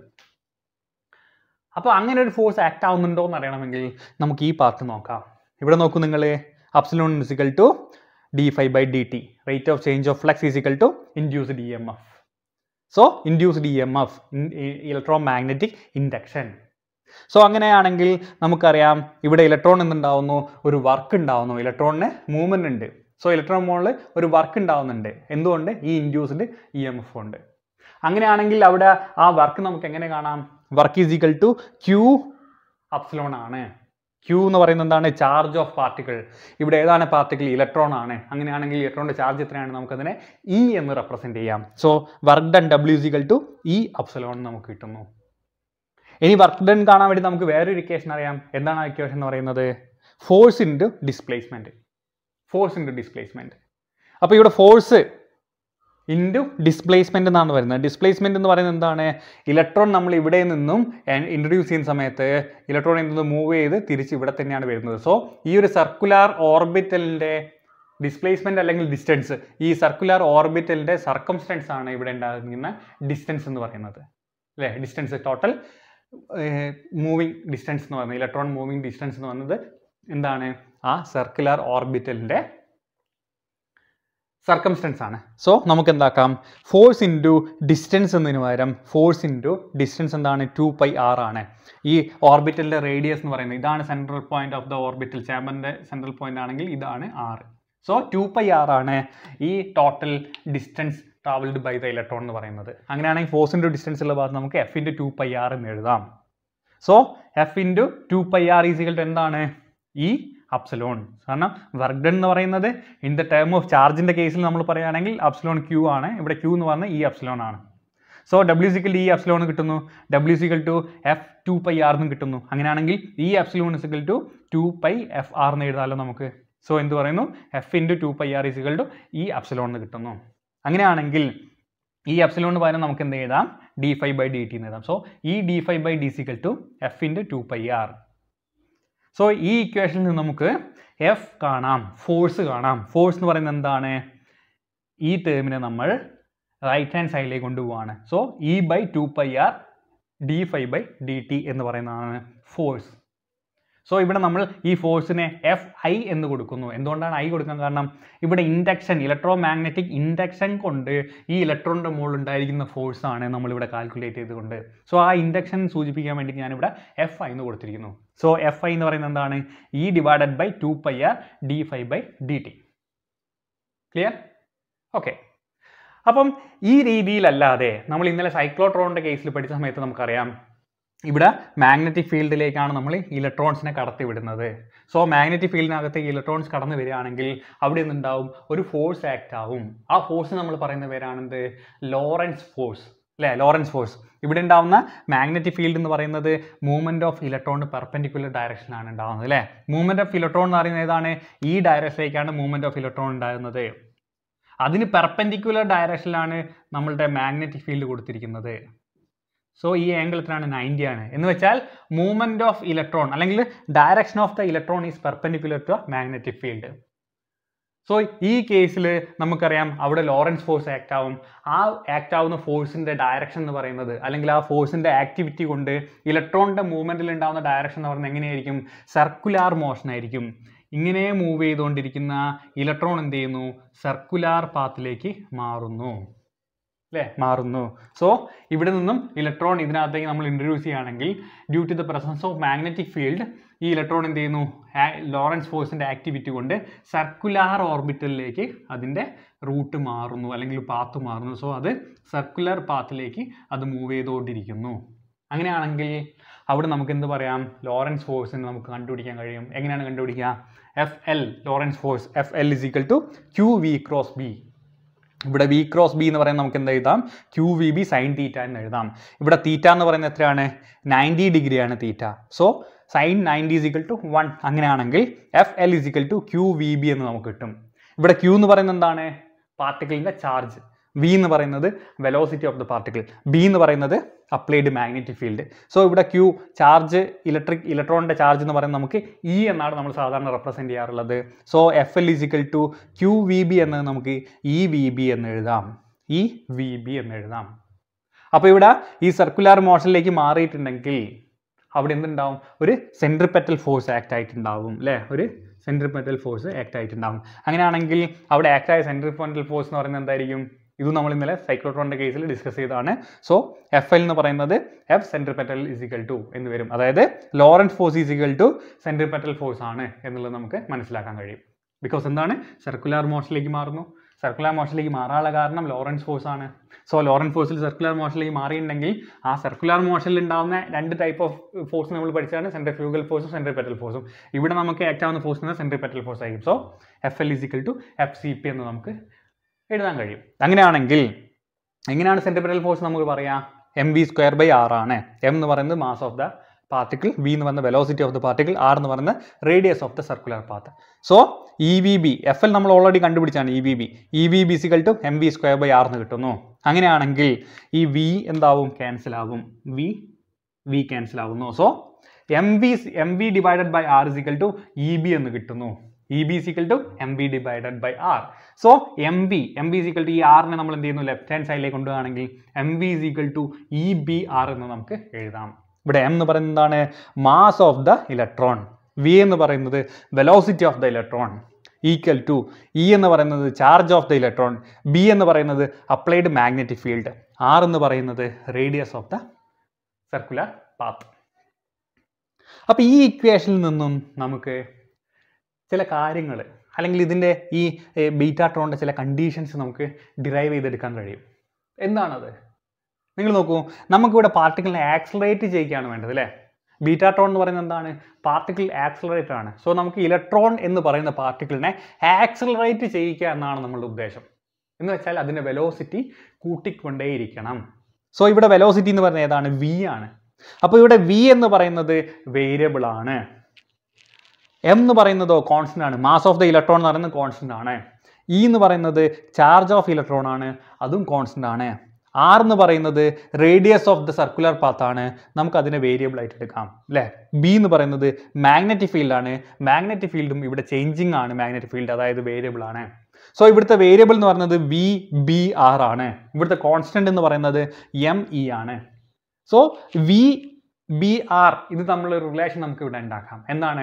അപ്പോൾ അങ്ങനെ ഒരു ഫോഴ്സ് ആക്ട് ആവുന്നുണ്ടോ എന്ന് അറിയണമെങ്കിൽ നമുക്ക് ഈ പാർട്ട് നോക്കാം ഇവിടെ നോക്കൂ നിങ്ങൾ epsilon is equal to D phi by D T rate of change of flux is equal to induced E M F so induced E M F electro electromagnetic induction so അങ്ങനെയാണെങ്കിൽ നമുക്കറിയാം ഇവിടെ ഇലക്ട്രോൺ എന്തുണ്ടാവുന്നു ഒരു വർക്ക് ഉണ്ടാവുന്നു ഇലക്ട്രോണിന് മൂവ്മെന്റ് ഉണ്ട് സോ ഇലക്ട്രോൺ മുകളിൽ ഒരു വർക്ക് ഉണ്ടാവുന്നുണ്ട് എന്തുകൊണ്ട് ഈ ഇൻഡ്യൂസ്ഡ് ഇ എം എഫ് ഉണ്ട് അങ്ങനെയാണെങ്കിൽ അവിടെ ആ വർക്ക് നമുക്ക് എങ്ങനെ കാണാം work is equal to Q epsilon ആണ് ക്യൂ എന്ന് പറയുന്നത് എന്താണ് ചാർജ് ഓഫ് പാർട്ടിക്കിൾ ഇവിടെ ഏതാണ് പാർട്ടിക്കിൾ ഇലക്ട്രോൺ ആണ് അങ്ങനെയാണെങ്കിൽ ഇലക്ട്രോണിന്റെ ചാർജ് എത്രയാണ് നമുക്കതിനെ ഇ എന്ന് റെപ്രസെന്റ് ചെയ്യാം so work done W is equal to E epsilon നമുക്ക് കിട്ടുന്നു ഇനി വർക്ക് ഡൺ കാണാൻ വേണ്ടി നമുക്ക് വേറൊരു ഇക്വേഷൻ അറിയാം എന്താണ് ആ ഇക്വേഷൻ എന്ന് പറയുന്നത് force into displacement force into displacement അപ്പോൾ ഇവിടെ ഫോഴ്സ് ഇൻറ്റു ഡിസ്പ്ലേസ്മെന്റ് എന്നാണ് വരുന്നത് ഡിസ്പ്ലേസ്മെന്റ് എന്ന് പറയുന്നത് എന്താണ് ഇലക്ട്രോൺ നമ്മൾ ഇവിടെ നിന്നും ഇൻട്രൊഡ്യൂസ് ചെയ്യുന്ന സമയത്ത് ഇലക്ട്രോണിൽ നിന്ന് മൂവ് ചെയ്ത് തിരിച്ച് ഇവിടെ തന്നെയാണ് വരുന്നത് സോ ഈ ഒരു സർക്കുലാർ ഓർബിറ്റലിൻ്റെ ഡിസ്പ്ലേസ്മെന്റ് അല്ലെങ്കിൽ ഡിസ്റ്റൻസ് ഈ സർക്കുലാർ ഓർബിറ്റലിൻ്റെ സർക്കംസ്റ്റൻസ് ആണ് ഇവിടെ ഉണ്ടാകുന്ന ഡിസ്റ്റൻസ് എന്ന് പറയുന്നത് അല്ലേ ഡിസ്റ്റൻസ് ടോട്ടൽ മൂവിങ് ഡിസ്റ്റൻസ് എന്ന് പറയുന്നത് ഇലക്ട്രോൺ മൂവിങ് ഡിസ്റ്റൻസ് എന്ന് പറയുന്നത് എന്താണ് ആ സർക്കുലാർ ഓർബിറ്റലിൻ്റെ സർക്കംസ്റ്റൻസ് ആണ് സോ നമുക്ക് എന്താക്കാം ഫോഴ്സ് ഇൻറ്റു ഡിസ്റ്റൻസ് എന്നതിന് പകരം ഫോഴ്സ് ഇൻറ്റു ഡിസ്റ്റൻസ് എന്താണ് ടു പൈ ആർ ആണ് ഈ ഓർബിറ്റലിൻ്റെ റേഡിയസ് എന്ന് പറയുന്നത് ഇതാണ് central point of the orbital ചാമ്പറിൻ്റെ സെൻട്രൽ പോയിന്റ് ആണെങ്കിൽ ഇതാണ് R so two pi R ആണ് ഈ total distance travelled by the electron എന്ന് പറയുന്നത് അങ്ങനെയാണെങ്കിൽ ഫോഴ്സ് ഇൻറ്റു ഡിസ്റ്റൻസ് ഉള്ള ഭാഗത്ത് നമുക്ക് F into two pi R എന്ന് എഴുതാം so F into two pi R is equal to എന്താണ് ഈ അപ്സലോൺ കാരണം വർക്ക് ഡൺ എന്ന് പറയുന്നത് ഇൻ ദ ടേം ഓഫ് ചാർജിൻ്റെ കേസിൽ നമ്മൾ പറയുകയാണെങ്കിൽ അപ്സലോൺ ക്യൂ ആണ് ഇവിടെ ക്യൂ എന്ന് പറഞ്ഞാൽ ഈ അപ്സലോൺ ആണ് so W equal E epsilon കിട്ടുന്നു W is equal to F two pi R എന്ന് കിട്ടുന്നു അങ്ങനെയാണെങ്കിൽ E epsilon is equal to two pi F R എന്ന് എഴുതാമല്ലോ നമുക്ക് സോ എന്ത് പറയുന്നു F into two pi R is equal to E epsilon എന്ന് കിട്ടുന്നു അങ്ങനെയാണെങ്കിൽ ഈ അപ്സലോണിന് പകരം നമുക്ക് എന്ത് എഴുതാം D phi by D T എന്ന് എഴുതാം സോ ഈ D phi by D is equal to F into two pi R so ഈ ഇക്വേഷനിൽ നിന്ന് നമുക്ക് എഫ് കാണാം ഫോഴ്സ് കാണാം ഫോഴ്സ് എന്ന് പറയുന്നത് എന്താണ് ഈ ടേമിനെ നമ്മൾ റൈറ്റ് ഹാൻഡ് സൈഡിലേക്ക് കൊണ്ടുപോവാണ് so E by two pi R D phi by D T എന്ന് പറയുന്നതാണ് ഫോഴ്സ് സോ ഇവിടെ നമ്മൾ ഈ ഫോഴ്സിനെ എഫ് ഐ എന്ന് കൊടുക്കുന്നു എന്തുകൊണ്ടാണ് ഐ കൊടുക്കാൻ കാരണം ഇവിടെ ഇൻഡക്ഷൻ ഇലക്ട്രോ മാഗ്നറ്റിക് ഇൻഡക്ഷൻ കൊണ്ട് ഈ ഇലക്ട്രോണിൻ്റെ മുകളിൽ ഉണ്ടായിരിക്കുന്ന ഫോഴ്സാണ് നമ്മളിവിടെ കാൽക്കുലേറ്റ് ചെയ്തുകൊണ്ട് സോ ആ ഇൻഡക്ഷൻ സൂചിപ്പിക്കാൻ വേണ്ടി ഞാനിവിടെ എഫ് ഐ എന്ന് കൊടുത്തിരിക്കുന്നു സോ എഫ് ഐ എന്ന് പറയുന്നത് എന്താണ് E divided by two pi R D phi by D T clear okay അപ്പം ഈ രീതിയിലല്ലാതെ നമ്മൾ ഇന്നലെ സൈക്ലോട്രോണിൻ്റെ കേസിൽ പഠിച്ച സമയത്ത് നമുക്കറിയാം ഇവിടെ മാഗ്നറ്റിക് ഫീൽഡിലേക്കാണ് നമ്മൾ ഇലക്ട്രോൺസിനെ കടത്തി വിടുന്നത് സോ മാഗ്നറ്റിക് ഫീൽഡിനകത്ത് ഇലക്ട്രോൺസ് കടന്നു വരികയാണെങ്കിൽ അവിടെ നിന്നുണ്ടാവും ഒരു ഫോഴ്സ് ആക്ട് ആവും ആ ഫോഴ്സ് നമ്മൾ പറയുന്ന പേരാണെന്ത് ലോറൻസ് ഫോഴ്സ് അല്ലേ ലോറൻസ് ഫോഴ്സ് ഇവിടെ ഉണ്ടാവുന്ന മാഗ്നറ്റിക് ഫീൽഡ് എന്ന് പറയുന്നത് മൂവ്മെന്റ് ഓഫ് ഇലക്ട്രോൺ പെർപെൻഡിക്കുലർ ഡയറക്ഷനിലാണ് ഉണ്ടാകുന്നത് അല്ലേ മൂവ്മെന്റ് ഓഫ് ഇലക്ട്രോൺ എന്ന് പറയുന്നത് ഏതാണ് ഈ ഡയറക്ഷനിലേക്കാണ് മൂവ്മെന്റ് ഓഫ് ഇലക്ട്രോൺ ഉണ്ടാകുന്നത് അതിന് പെർപെൻഡിക്കുലർ ഡയറക്ഷനിലാണ് നമ്മളുടെ മാഗ്നറ്റിക് ഫീൽഡ് കൊടുത്തിരിക്കുന്നത് സോ ഈ ആംഗിൾ എത്രയാണ് നയൻറ്റി ആണ് എന്ന് വെച്ചാൽ മൂവ്മെന്റ് ഓഫ് ഇലക്ട്രോൺ അല്ലെങ്കിൽ direction of the electron is perpendicular to magnetic field so ഈ കേസിൽ നമുക്കറിയാം അവിടെ ലോറൻസ് ഫോഴ്സ് ആക്ട് ആവും ആ ആക്ട് ആവുന്ന ഫോഴ്സിന്റെ ഡയറക്ഷൻ എന്ന് പറയുന്നത് അല്ലെങ്കിൽ ആ ഫോഴ്സിന്റെ ആക്ടിവിറ്റി കൊണ്ട് ഇലക്ട്രോണിന്റെ മൂവ്മെന്റിൽ ഉണ്ടാവുന്ന ഡയറക്ഷൻ എന്ന് പറയുന്നത് എങ്ങനെയായിരിക്കും സർക്കുലാർ മോഷൻ ആയിരിക്കും ഇങ്ങനെ മൂവ് ചെയ്തുകൊണ്ടിരിക്കുന്ന ഇലക്ട്രോൺ എന്ത് ചെയ്യുന്നു സർക്കുലാർ പാത്തിലേക്ക് മാറുന്നു അല്ലേ മാറുന്നു സോ ഇവിടെ നിന്നും ഇലക്ട്രോൺ ഇതിനകത്തേക്ക് നമ്മൾ ഇൻട്രൊഡ്യൂസ് ചെയ്യുകയാണെങ്കിൽ due to the presence of magnetic field ഈ ഇലക്ട്രോൺ എന്ത് ചെയ്യുന്നു ലോറൻസ് ഫോഴ്സിന്റെ ആക്ടിവിറ്റി കൊണ്ട് സർക്കുലാർ ഓർബിറ്റലിലേക്ക് അതിൻ്റെ റൂട്ട് മാറുന്നു അല്ലെങ്കിൽ പാത്ത് മാറുന്നു സോ അത് സർക്കുലർ പാത്തിലേക്ക് അത് മൂവ് ചെയ്തുകൊണ്ടിരിക്കുന്നു അങ്ങനെയാണെങ്കിൽ അവിടെ നമുക്ക് എന്ത് പറയാം ലോറൻസ് ഫോഴ്സിന് നമുക്ക് കണ്ടുപിടിക്കാൻ കഴിയും എങ്ങനെയാണ് കണ്ടുപിടിക്കുക F L Lorentz force F L is equal to Q V cross B ഇവിടെ വി ക്രോസ് ബി എന്ന് പറയുന്നത് നമുക്ക് എന്ത് എഴുതാം Q V B sine theta എന്ന് എഴുതാം ഇവിടെ തീറ്റ എന്ന് പറയുന്നത് എത്രയാണ് നയൻറ്റി ഡിഗ്രിയാണ് theta so sine ninety is equal to one അങ്ങനെയാണെങ്കിൽ F L is equal to Q V B എന്ന് നമുക്ക് കിട്ടും ഇവിടെ ക്യൂ എന്ന് പറയുന്നത് എന്താണ് പാർട്ടിക്കിളിൻ്റെ ചാർജ് വി എന്ന് പറയുന്നത് velocity of the particle B എന്ന് പറയുന്നത് അപ്ലൈഡ് മാഗ്നറ്റിക് ഫീൽഡ് സോ ഇവിടെ ക്യൂ ചാർജ് ഇലക്ട്രിക് ഇലക്ട്രോണിൻ്റെ ചാർജ് എന്ന് പറയുന്നത് നമുക്ക് ഇ എന്നാണ് നമ്മൾ സാധാരണ റെപ്രസെൻറ്റ് ചെയ്യാറുള്ളത് so F L is equal to Q V B എന്നത് നമുക്ക് ഇ വി ബി എന്ന് എഴുതാം ഇ വി ബി എന്ന് എഴുതാം അപ്പോൾ ഇവിടെ ഈ സർക്കുലർ മോഷനിലേക്ക് മാറിയിട്ടുണ്ടെങ്കിൽ അവിടെ എന്തുണ്ടാവും ഒരു സെൻട്രിപെറ്റൽ ഫോഴ്സ് ആക്ട് ആയിട്ടുണ്ടാവും അല്ലേ ഒരു സെൻട്രിപെറ്റൽ ഫോഴ്സ് ആക്ട് ആയിട്ടുണ്ടാവും അങ്ങനെയാണെങ്കിൽ അവിടെ ആക്ട് ആയ സെൻട്രിപെറ്റൽ ഫോഴ്സ് എന്ന് പറയുന്നത് എന്തായിരിക്കും ഇത് നമ്മൾ ഇന്നലെ സൈക്ലോട്രോണിൻ്റെ കേസിൽ ഡിസ്കസ് ചെയ്തതാണ് സോ എഫ് എൽ എന്ന് പറയുന്നത് എഫ് സെൻട്രിപെറ്റൽ ഇസിക്കൽ ടു എന്ന് വരും അതായത് Lorentz force is equal to centripetal force ആണ് എന്നുള്ളത് നമുക്ക് മനസ്സിലാക്കാൻ കഴിയും ബിക്കോസ് എന്താണ് സർക്കുലർ മോഷനിലേക്ക് മാറുന്നു സർക്കുലർ മോഷനിലേക്ക് മാറാനുള്ള കാരണം ലോറൻസ് ഫോഴ്സ് ആണ് സോ ലോറൻസ് ഫോഴ്സിൽ സർക്കുലർ മോഷനിലേക്ക് മാറിയിട്ടുണ്ടെങ്കിൽ ആ സർക്കുലർ മോഷനിൽ ഉണ്ടാകുന്ന രണ്ട് ടൈപ്പ് ഓഫ് ഫോഴ്സ് നമ്മൾ പഠിച്ചാണ് സെൻട്രിഫ്യൂഗൽ ഫോഴ്സും സെൻട്രിപെറ്റൽ ഫോഴ്സും ഇവിടെ നമുക്ക് ആക്ട് ആവുന്ന ഫോഴ്സ് എന്ന് സെൻട്രിപെറ്റൽ ഫോഴ്സ് ആയിരിക്കും so F L is equal to F C P എന്ന് നമുക്ക് എഴുതാൻ കഴിയും അങ്ങനെയാണെങ്കിൽ എങ്ങനെയാണ് സെൻട്രിപെറ്റൽ ഫോഴ്സ് നമുക്ക് പറയാം M V square by R ആണ് എം എന്ന് പറയുന്നത് mass of the particle V എന്ന് പറയുന്ന velocity of the particle R എന്ന് പറയുന്ന radius of the circular path so E V B F L നമ്മൾ ഓൾറെഡി കണ്ടുപിടിച്ചാണ് E V B E V B is equal to M V square by R എന്ന് കിട്ടുന്നു അങ്ങനെയാണെങ്കിൽ ഈ വി എന്താവും ക്യാൻസൽ ആവും വി വി ക്യാൻസൽ ആവുന്നു so M V M V divided by R is equal to E B എന്ന് കിട്ടുന്നു E B is equal to M B divided by R so M B M B is equal to ഈ ആറിനെ നമ്മൾ എന്ത് ചെയ്യുന്നു ലെഫ്റ്റ് ഹാൻഡ് സൈഡിലേക്ക് കൊണ്ടുപോകുകയാണെങ്കിൽ M B is equal to E B R എന്ന് നമുക്ക് എഴുതാം ഇവിടെ എം എന്ന് പറയുന്നത് എന്താണ് mass of the electron V എന്ന് പറയുന്നത് velocity of the electron equal to E എന്ന് പറയുന്നത് charge of the electron B എന്ന് പറയുന്നത് അപ്ലൈഡ് മാഗ്നറ്റിക് ഫീൽഡ് ആർ എന്ന് പറയുന്നത് radius of the circular path അപ്പോൾ ഈ ഇക്വേഷനിൽ നിന്നും നമുക്ക് ചില കാര്യങ്ങൾ അല്ലെങ്കിൽ ഇതിൻ്റെ ഈ ബീറ്റാട്രോണിൻ്റെ ചില കണ്ടീഷൻസ് നമുക്ക് ഡിറൈവ് ചെയ്തെടുക്കാൻ കഴിയും എന്താണത് നിങ്ങൾ നോക്കൂ നമുക്കിവിടെ പാർട്ടിക്കിളിനെ ആക്സലറേറ്റ് ചെയ്യുകയാണ് വേണ്ടത് അല്ലേ ബീറ്റാട്രോൺ എന്ന് പറയുന്നത് എന്താണ് പാർട്ടിക്കിൾ ആക്സലറേറ്റർ ആണ് സോ നമുക്ക് ഇലക്ട്രോൺ എന്ന് പറയുന്ന പാർട്ടിക്കിളിനെ ആക്സലറേറ്റ് ചെയ്യിക്കുക എന്നാണ് നമ്മളുടെ ഉദ്ദേശം എന്ന് വെച്ചാൽ അതിൻ്റെ വെലോസിറ്റി കൂട്ടിക്കൊണ്ടേയിരിക്കണം സോ ഇവിടെ വെലോസിറ്റി എന്ന് പറയുന്നത് ഏതാണ് വി ആണ് അപ്പോൾ ഇവിടെ വി എന്ന് പറയുന്നത് വേരിയബിൾ ആണ് എം എന്ന് പറയുന്നതോ കോൺസ്റ്റന്റ് ആണ് മാസ് ഓഫ് ദ ഇലക്ട്രോൺ എന്ന് പറയുന്നത് കോൺസ്റ്റന്റ് ആണ് ഇ എന്ന് പറയുന്നത് ചാർജ് ഓഫ് ഇലക്ട്രോൺ ആണ് അതും കോൺസ്റ്റന്റ് ആണ് ആർ എന്ന് പറയുന്നത് radius of the circular path ആണ് നമുക്ക് അതിനെ വേരിയബിൾ ആയിട്ട് എടുക്കാം അല്ലേ ബി എന്ന് പറയുന്നത് മാഗ്നറ്റിക് ഫീൽഡ് ആണ് മാഗ്നറ്റിക് ഫീൽഡും ഇവിടെ ചേഞ്ചിങ് ആണ് മാഗ്നറ്റിക് ഫീൽഡ് അതായത് വേരിയബിൾ ആണ് സോ ഇവിടുത്തെ വേരിയബിൾ എന്ന് പറയുന്നത് വി ബി ആർ ആണ് ഇവിടുത്തെ കോൺസ്റ്റന്റ് എന്ന് പറയുന്നത് എം ഇ ആണ് സോ വി ബി ആർ ഇത് തമ്മിലുള്ള റിലേഷൻ നമുക്ക് ഇവിടെ ഉണ്ടാക്കാം എന്താണ്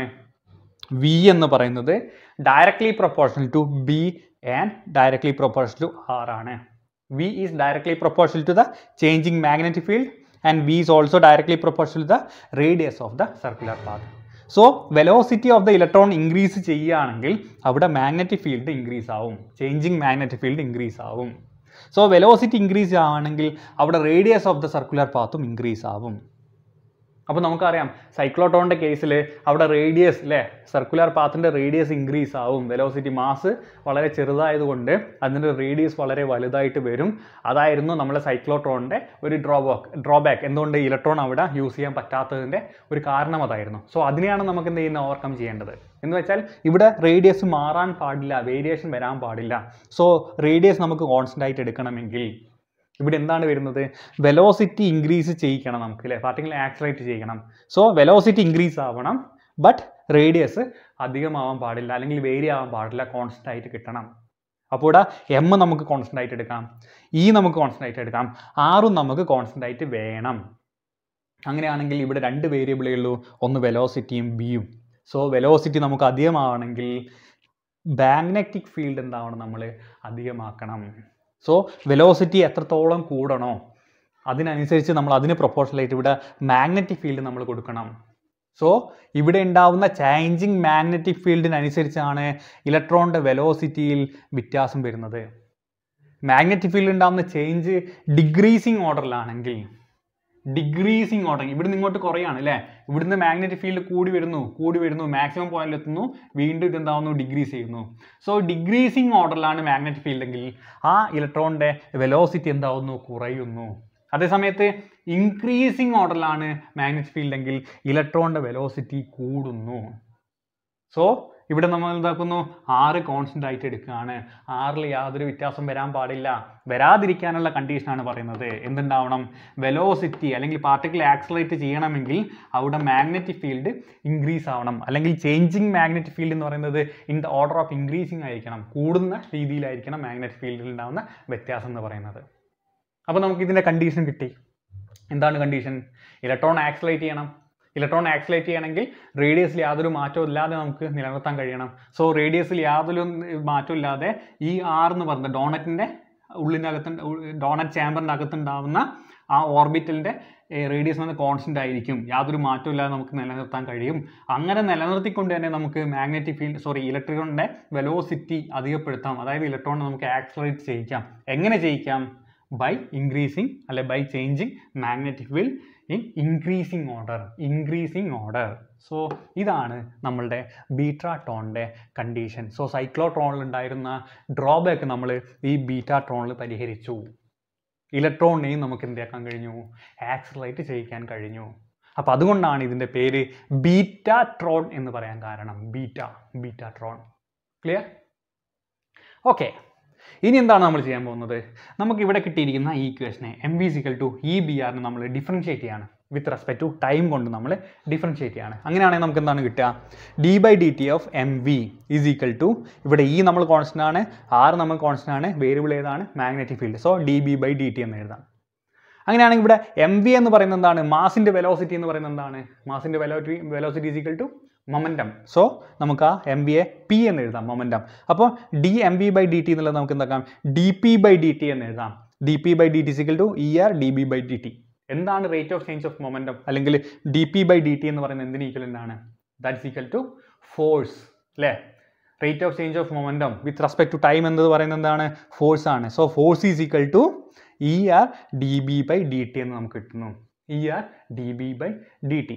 വി എന്ന് പറയുന്നത് directly proportional to B and directly proportional to R ആണ് V is directly proportional to the changing magnetic field and V is also directly proportional to the radius of the circular path so velocity of the electron increase ചെയ്യുകയാണെങ്കിൽ അവിടെ മാഗ്നറ്റിക് ഫീൽഡ് ഇൻക്രീസ് ആവും ചേഞ്ചിങ് മാഗ്നറ്റിക് ഫീൽഡ് ഇൻക്രീസ് ആവും സോ വെലോസിറ്റി ഇൻക്രീസ് ആണെങ്കിൽ അവിടെ റേഡിയസ് ഓഫ് ദ സർക്കുലർ പാത്തും ഇൻക്രീസ് ആവും അപ്പോൾ നമുക്കറിയാം സൈക്ലോട്രോണിൻ്റെ കേസിൽ അവിടെ റേഡിയസ് അല്ലേ സർക്കുലർ പാത്തിൻ്റെ റേഡിയസ് ഇൻക്രീസ് ആവും വെലോസിറ്റി മാസ് വളരെ ചെറുതായതുകൊണ്ട് അതിൻ്റെ റേഡിയസ് വളരെ വലുതായിട്ട് വരും അതായിരുന്നു നമ്മളെ സൈക്ലോട്രോണിൻ്റെ ഒരു ഡ്രോബാക്ക് ഡ്രോബാക്ക് എന്തുകൊണ്ട് ഇലക്ട്രോൺ അവിടെ യൂസ് ചെയ്യാൻ പറ്റാത്തതിൻ്റെ ഒരു കാരണം അതായിരുന്നു സോ അതിനെയാണ് നമുക്ക് എന്ത് ചെയ്യുന്നത് ഓവർകം ചെയ്യേണ്ടത് എന്ന് വെച്ചാൽ ഇവിടെ റേഡിയസ് മാറാൻ പാടില്ല വേരിയേഷൻ വരാൻ പാടില്ല സോ റേഡിയസ് നമുക്ക് കോൺസ്റ്റൻ്റ് ആയിട്ട് എടുക്കണമെങ്കിൽ ഇവിടെ എന്താണ് വരുന്നത് വെലോസിറ്റി ഇൻക്രീസ് ചെയ്യിക്കണം നമുക്ക് അല്ലേ പാർട്ടിക്കിൾ ആക്സലേറ്റ് ചെയ്യണം സോ വെലോസിറ്റി ഇൻക്രീസ് ആവണം ബട്ട് റേഡിയസ് അധികമാവാൻ പാടില്ല അല്ലെങ്കിൽ വേരി ആവാൻ പാടില്ല കോൺസ്റ്റൻ്റ് ആയിട്ട് കിട്ടണം അപ്പോൾ ഇവിടെ എം നമുക്ക് കോൺസ്റ്റൻ്റ് ആയിട്ട് എടുക്കാം ഇ നമുക്ക് കോൺസ്റ്റൻ്റ് ആയിട്ട് എടുക്കാം ആറും നമുക്ക് കോൺസ്റ്റൻ്റ് ആയിട്ട് വേണം അങ്ങനെയാണെങ്കിൽ ഇവിടെ രണ്ട് വേരിയബിളേ ഉള്ളൂ ഒന്ന് വെലോസിറ്റിയും ബിയും സോ വെലോസിറ്റി നമുക്ക് അധികമാവണമെങ്കിൽ മാഗ്നറ്റിക് ഫീൽഡ് എന്താവണം നമ്മൾ അധികമാക്കണം സോ വെലോസിറ്റി എത്രത്തോളം കൂടണോ അതിനനുസരിച്ച് നമ്മൾ അതിന് പ്രൊപ്പോർഷനായിട്ട് ഇവിടെ മാഗ്നറ്റിക് ഫീൽഡ് നമ്മൾ കൊടുക്കണം സോ ഇവിടെ ഉണ്ടാവുന്ന ചേഞ്ചിങ് മാഗ്നറ്റിക് ഫീൽഡിനനുസരിച്ചാണ് ഇലക്ട്രോണിൻ്റെ വെലോസിറ്റിയിൽ വ്യത്യാസം വരുന്നത് മാഗ്നറ്റിക് ഫീൽഡ് ഉണ്ടാകുന്ന ചേഞ്ച് ഡിഗ്രീസിങ് ഓർഡറിലാണെങ്കിൽ ഡിഗ്രീസിങ് ഓർഡർ ഇവിടുന്ന് ഇങ്ങോട്ട് കുറയാണ് അല്ലേ ഇവിടുന്ന് മാഗ്നറ്റിക് ഫീൽഡ് കൂടി വരുന്നു കൂടി വരുന്നു മാക്സിമം പോയിന്റിൽ എത്തുന്നു വീണ്ടും ഇത് എന്താവുന്നു ഡിഗ്രീസ് ചെയ്യുന്നു സോ ഡിഗ്രീസിങ് ഓർഡറിലാണ് മാഗ്നറ്റിക് ഫീൽഡ് എങ്കിൽ ആ ഇലക്ട്രോണിൻ്റെ വെലോസിറ്റി എന്താവുന്നു കുറയുന്നു അതേസമയത്ത് ഇൻക്രീസിങ് ഓർഡറിലാണ് മാഗ്നറ്റിക് ഫീൽഡ് എങ്കിൽ ഇലക്ട്രോണിൻ്റെ വെലോസിറ്റി കൂടുന്നു സോ ഇവിടെ നമ്മൾ എന്താക്കുന്നു ആറ് കോൺസ്റ്റൻ്റ് ആയിട്ട് എടുക്കുകയാണ് ആറിൽ യാതൊരു വ്യത്യാസം വരാൻ പാടില്ല വരാതിരിക്കാനുള്ള കണ്ടീഷനാണ് പറയുന്നത് എന്തുണ്ടാവണം വെലോസിറ്റി അല്ലെങ്കിൽ പാർട്ടിക്കിൾ ആക്സലേറ്റ് ചെയ്യണമെങ്കിൽ അവിടെ മാഗ്നറ്റിക് ഫീൽഡ് ഇൻക്രീസ് ആവണം അല്ലെങ്കിൽ ചേഞ്ചിങ് മാഗ്നറ്റിക് ഫീൽഡ് എന്ന് പറയുന്നത് in the order of increasing ആയിരിക്കണം കൂടുന്ന രീതിയിലായിരിക്കണം മാഗ്നറ്റിക് ഫീൽഡിൽ ഉണ്ടാകുന്ന വ്യത്യാസം എന്ന് പറയുന്നത് അപ്പോൾ നമുക്ക് ഇതിൻ്റെ കണ്ടീഷൻ കിട്ടി എന്താണ് കണ്ടീഷൻ ഇലക്ട്രോൺ ആക്സലേറ്റ് ചെയ്യണം ഇലക്ട്രോൺ ആക്സലേറ്റ് ചെയ്യണമെങ്കിൽ റേഡിയസിൽ യാതൊരു മാറ്റവും ഇല്ലാതെ നമുക്ക് നിലനിർത്താൻ കഴിയണം സോ റേഡിയസിൽ യാതൊരു മാറ്റവും ഇല്ലാതെ ഈ ആർ എന്ന് പറയുന്നത് ഡോണറ്റിൻ്റെ ഉള്ളിനകത്ത് ഡോണറ്റ് ചാമ്പറിൻ്റെ അകത്തുണ്ടാവുന്ന ആ ഓർബിറ്റലിൻ്റെ റേഡിയസ് എന്ന കോൺസ്റ്റൻ്റ് ആയിരിക്കും യാതൊരു മാറ്റവും ഇല്ലാതെ നമുക്ക് നിലനിർത്താൻ കഴിയും അങ്ങനെ നിലനിർത്തിക്കൊണ്ട് തന്നെ നമുക്ക് മാഗ്നറ്റിക് ഫീൽഡ് സോറി ഇലക്ട്രോണിൻ്റെ വെലോസിറ്റി അധികപ്പെടുത്താം അതായത് ഇലക്ട്രോണിനെ നമുക്ക് ആക്സലേറ്റ് ചെയ്യിക്കാം എങ്ങനെ ചെയ്യിക്കാം ബൈ ഇൻക്രീസിങ് അല്ലെ by changing magnetic field in increasing order increasing order so ഇതാണ് നമ്മളുടെ ബീറ്റാട്രോണിൻ്റെ കണ്ടീഷൻ സോ സൈക്ലോട്രോണിൽ ഉണ്ടായിരുന്ന ഡ്രോബാക്ക് നമ്മൾ ഈ ബീറ്റാട്രോണിൽ പരിഹരിച്ചു ഇലക്ട്രോണിനെയും നമുക്ക് എന്താക്കാൻ കഴിഞ്ഞു ആക്സലറേറ്റ് ചെയ്യിക്കാൻ കഴിഞ്ഞു അപ്പോൾ അതുകൊണ്ടാണ് ഇതിൻ്റെ പേര് ബീറ്റാട്രോൺ എന്ന് പറയാൻ കാരണം ബീറ്റ ബീറ്റാട്രോൺ ക്ലിയർ ഓക്കെ ഇനി എന്താണ് നമ്മൾ ചെയ്യാൻ പോകുന്നത് നമുക്ക് ഇവിടെ കിട്ടിയിരിക്കുന്ന ഈ ഇക്വേഷനെ M V is equal to E B ആറിന് നമ്മൾ ഡിഫറൻഷിയേറ്റ് ചെയ്യാണ് വിത്ത് റെസ്പെക്ട് ടു ടൈം കൊണ്ട് നമ്മൾ ഡിഫറൻഷിയേറ്റ് ചെയ്യാണ് അങ്ങനെയാണെങ്കിൽ നമുക്ക് എന്താണ് കിട്ടുക d by D t of m v is equal to ഇവിടെ ഇ നമ്മൾ കോൺസ്റ്റൻ്റ് ആണ് ആർ നമ്മൾ കോൺസ്റ്റൻ്റ് ആണ് വേരിയബിൾ ഏതാണ് magnetic field so d b by D T എന്ന് എഴുതാം അങ്ങനെയാണെങ്കിൽ ഇവിടെ എം വി എന്ന് പറയുന്നത് എന്താണ് മാസിൻ്റെ വെലോസിറ്റി എന്ന് പറയുന്നത് എന്താണ് മാസിൻ്റെ velocity velocity is equal to momentum so നമുക്ക് ആ എം വി എ പി എന്ന് എഴുതാം മൊമെൻറ്റം അപ്പോൾ d m v by D t എന്നുള്ളത് നമുക്ക് എന്താക്കാം d p by D T എന്ന് എഴുതാം d p by D t equal to e r d b by D t എന്താണ് rate of change of momentum അല്ലെങ്കിൽ d p by D T എന്ന് പറയുന്നത് എന്തിന് ഈക്വലൻ്റ് ആണ് ദാറ്റ്സ് ഈക്വൽ ടു ഫോഴ്സ് അല്ലേ rate of change of momentum with respect to time എന്നത് പറയുന്നത് എന്താണ് ഫോഴ്സ് ആണ് so force is equal to e r d b by D T എന്ന് നമുക്ക് കിട്ടുന്നു e r d b by D T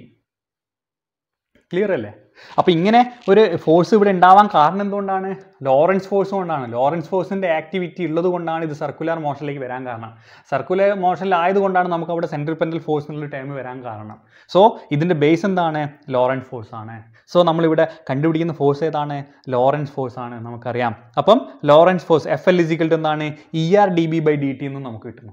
clear അല്ലേ അപ്പോൾ ഇങ്ങനെ ഒരു ഫോഴ്സ് ഇവിടെ ഉണ്ടാവാൻ കാരണം എന്തുകൊണ്ടാണ് ലോറൻസ് ഫോഴ്സ് കൊണ്ടാണ് ലോറൻസ് ഫോഴ്സിൻ്റെ ആക്ടിവിറ്റി ഉള്ളത് കൊണ്ടാണ് ഇത് സർക്കുലർ മോഷനിലേക്ക് വരാൻ കാരണം സർക്കുലർ മോഷനിലായതുകൊണ്ടാണ് നമുക്ക് അവിടെ സെൻട്രൽ പെൻഡൽ ഫോഴ്സ് എന്നുള്ള ടൈം വരാൻ കാരണം സോ ഇതിൻ്റെ ബേസ് എന്താണ് ലോറൻസ് ഫോഴ്സ് ആണ് സോ നമ്മളിവിടെ കണ്ടുപിടിക്കുന്ന ഫോഴ്സ് ഏതാണ് ലോറൻസ് ഫോഴ്സ് ആണ് നമുക്കറിയാം അപ്പം Lorentz force F L is equal എന്താണ് e r d b by D T എന്ന് നമുക്ക് കിട്ടുന്നു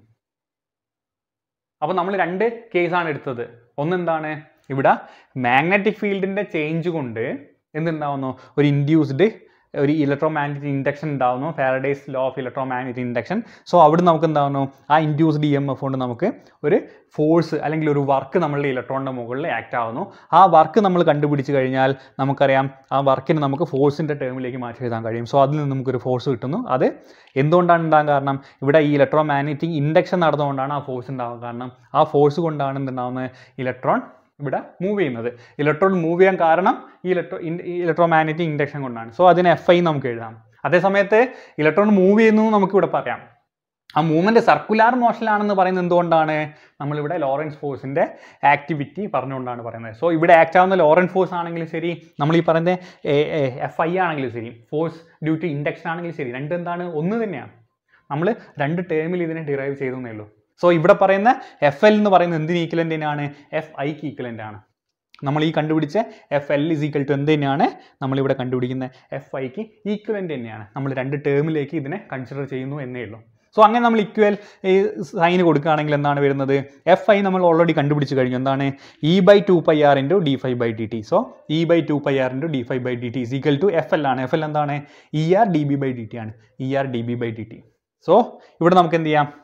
അപ്പോൾ നമ്മൾ രണ്ട് കേസാണ് എടുത്തത് ഒന്നെന്താണ് ഇവിടെ മാഗ്നറ്റിക് ഫീൽഡിൻ്റെ ചേഞ്ച് കൊണ്ട് എന്തുണ്ടാവുന്നു ഒരു ഇൻഡ്യൂസ്ഡ് ഒരു ഇലക്ട്രോ മാഗ്നറ്റിക് ഇൻഡക്ഷൻ ഉണ്ടാവുന്നു Faraday's law of electromagnetic induction so അവിടെ നമുക്ക് എന്താവുന്നു ആ ഇൻഡ്യൂസ്ഡ് ഇ എം എഫ് കൊണ്ട് നമുക്ക് ഒരു ഫോഴ്സ് അല്ലെങ്കിൽ ഒരു വർക്ക് നമ്മളുടെ ഇലക്ട്രോണിൻ്റെ മുകളിൽ ആക്ട് ആവുന്നു ആ വർക്ക് നമ്മൾ കണ്ടുപിടിച്ച് കഴിഞ്ഞാൽ നമുക്കറിയാം ആ വർക്കിന് നമുക്ക് ഫോഴ്സിൻ്റെ ടേമിലേക്ക് മാറ്റി എഴുതാൻ കഴിയും സോ അതിൽ നിന്ന് നമുക്കൊരു ഫോഴ്സ് കിട്ടുന്നു അത് എന്തുകൊണ്ടാണ് ഉണ്ടാകാൻ കാരണം ഇവിടെ ഈ ഇലക്ട്രോ മാഗ്നറ്റിക് ഇൻഡക്ഷൻ നടന്നുകൊണ്ടാണ് ആ ഫോഴ്സ് ഉണ്ടാകാൻ കാരണം ആ ഫോഴ്സ് കൊണ്ടാണ് എന്തുണ്ടാവുന്നത് ഇലക്ട്രോൺ ഇവിടെ മൂവ് ചെയ്യുന്നത് ഇലക്ട്രോൺ മൂവ് ചെയ്യാൻ കാരണം ഈ ഇലക്ട്രോ ഇലക്ട്രോ മാഗ്നറ്റിക് ഇൻഡക്ഷൻ കൊണ്ടാണ് സോ അതിന് എഫ് ഐ നമുക്ക് എഴുതാം അതേസമയത്ത് ഇലക്ട്രോൺ മൂവ് ചെയ്യുന്നു എന്ന് നമുക്കിവിടെ പറയാം ആ മൂവ്മെന്റ് സർക്കുലാർ മോഷനിലാണെന്ന് പറയുന്നത് എന്തുകൊണ്ടാണ് നമ്മളിവിടെ ലോറൻസ് ഫോഴ്സിന്റെ ആക്ടിവിറ്റി പറഞ്ഞുകൊണ്ടാണ് പറയുന്നത് സോ ഇവിടെ ആക്ട് ആവുന്ന ലോറൻസ് ഫോഴ്സ് ആണെങ്കിലും ശരി നമ്മൾ ഈ പറയുന്ന എഫ് ഐ ആണെങ്കിലും ശരി ഫോഴ്സ് ഡ്യൂ ടു ഇൻഡക്ഷൻ ആണെങ്കിലും ശരി രണ്ടും എന്താണ് ഒന്ന് തന്നെയാണ് നമ്മൾ രണ്ട് ടേമിൽ ഇതിനെ ഡിറൈവ് ചെയ്തേ ഉള്ളൂ സോ ഇവിടെ പറയുന്ന എഫ് എൽ എന്ന് പറയുന്നത് എന്തിന് ഈക്വലൻ്റ് തന്നെയാണ് എഫ് ഐക്ക് ഈക്വലൻ്റ് ആണ് നമ്മൾ ഈ കണ്ടുപിടിച്ച F L is equal to എന്ത് തന്നെയാണ് നമ്മളിവിടെ കണ്ടുപിടിക്കുന്ന എഫ് ഐക്ക് ഈക്വലൻ്റ് തന്നെയാണ് നമ്മൾ രണ്ട് ടേമിലേക്ക് ഇതിനെ കൺസിഡർ ചെയ്യുന്നു എന്നേ ഉള്ളൂ സോ അങ്ങനെ നമ്മൾ ഇക്വൽ സൈന് കൊടുക്കുകയാണെങ്കിൽ എന്താണ് വരുന്നത് എഫ് ഐ നമ്മൾ ഓൾറെഡി കണ്ടുപിടിച്ച് കഴിഞ്ഞു എന്താണ് e by two pi r into d phi by D t so E by two pi r into d phi by D t is equal to F L ആണ് എഫ് എൽ എന്താണ് e r d b by D t ആണ് e r d b by D t so ഇവിടെ നമുക്ക് എന്ത് ചെയ്യാം